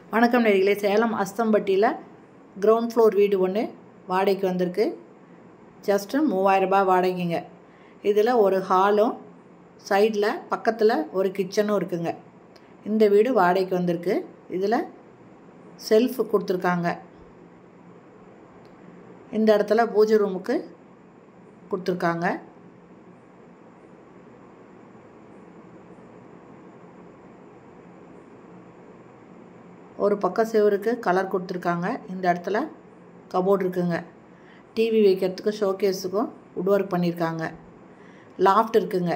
வணக்கம் நேர்களே Salem அஸ்தம்பட்டியில் ground floor வீடு ஒன்று வாடகைக்கு வந்திருக்கு ஜஸ்ட்டு மூவாயிரரூபா வாடகைங்க இதில் ஒரு ஹாலும் சைடில் பக்கத்தில் ஒரு கிச்சனும் இருக்குங்க இந்த வீடு வாடகைக்கு வந்திருக்கு இதில் செல்ஃப் கொடுத்துருக்காங்க இந்த இடத்துல பூஜை ரூமுக்கு கொடுத்துருக்காங்க ஒரு பக்கம் செவருக்கு கலர் கொடுத்துருக்காங்க இந்த இடத்துல கபோர்டு இருக்குங்க டிவி வைக்கிறதுக்கும் ஷோகேஸுக்கும் உட் ஒர்க் பண்ணியிருக்காங்க லாஃப்ட் இருக்குங்க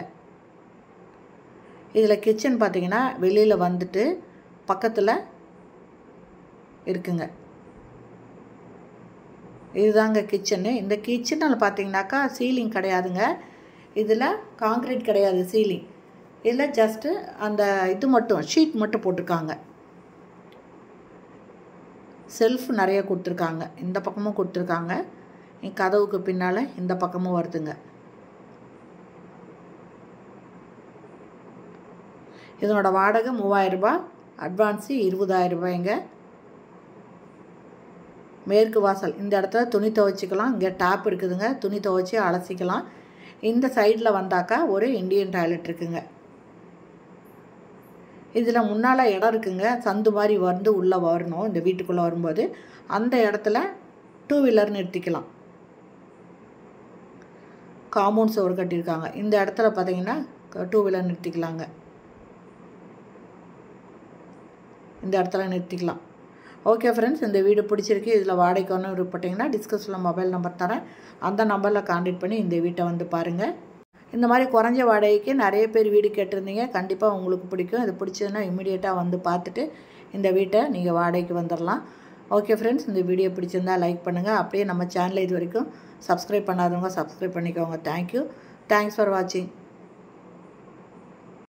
இதில் கிச்சன் பார்த்தீங்கன்னா வெளியில் வந்துட்டு பக்கத்தில் இருக்குங்க இதுதாங்க கிச்சனு இந்த கிச்சனில் பார்த்தீங்கன்னாக்கா சீலிங் கிடையாதுங்க இதில் காங்க்ரீட் கிடையாது சீலிங் இதில் ஜஸ்ட்டு அந்த இது மட்டும் ஷீட் மட்டும் போட்டிருக்காங்க செல்ஃப் நிறைய கொடுத்துருக்காங்க இந்த பக்கமும் கொடுத்துருக்காங்க கதவுக்கு பின்னால் இந்த பக்கமும் வருதுங்க இதனோட வாடகை மூவாயிரரூபா அட்வான்ஸு இருபதாயிரம் ரூபாய்ங்க மேற்கு வாசல் இந்த இடத்துல துணி துவைச்சிக்கலாம் இங்கே டேப் இருக்குதுங்க துணி துவைச்சி அலசிக்கலாம் இந்த சைடில் வந்தாக்கா ஒரு இந்தியன் டாய்லெட் இருக்குங்க இதில் முன்னால் இடம் இருக்குங்க சந்து மாதிரி வந்து உள்ளே வரணும் இந்த வீட்டுக்குள்ளே வரும்போது அந்த இடத்துல டூ வீலர் நிறுத்திக்கலாம் காம்பவுண்ட் சோறு கட்டியிருக்காங்க இந்த இடத்துல பார்த்தீங்கன்னா டூ வீலர் நிறுத்திக்கலாங்க இந்த இடத்துல நிறுத்திக்கலாம் ஓகே ஃப்ரெண்ட்ஸ் இந்த வீடு பிடிச்சிருக்கு இதில் வாடகைக்கு ஒன்று விருப்பப்பட்டீங்கன்னா டிஸ்கஸில் மொபைல் நம்பர் தரேன் அந்த நம்பரில் கான்டாக்ட் பண்ணி இந்த வீட்டை வந்து பாருங்கள் இந்த மாதிரி குறைஞ்ச வாடகைக்கு நிறைய பேர் வீடு கேட்டிருந்தீங்க கண்டிப்பாக உங்களுக்கு பிடிக்கும் இது பிடிச்சதுன்னா இமீடியட்டாக வந்து பார்த்துட்டு இந்த வீட்டை நீங்கள் வாடகைக்கு வந்துடலாம் ஓகே ஃப்ரெண்ட்ஸ் இந்த வீடியோ பிடிச்சிருந்தா லைக் பண்ணுங்கள் அப்படியே நம்ம சேனலை இது வரைக்கும் சப்ஸ்கிரைப் பண்ணாதவங்க சப்ஸ்கிரைப் பண்ணிக்கோங்க தேங்க்யூ தேங்க்ஸ் ஃபார் வாட்சிங்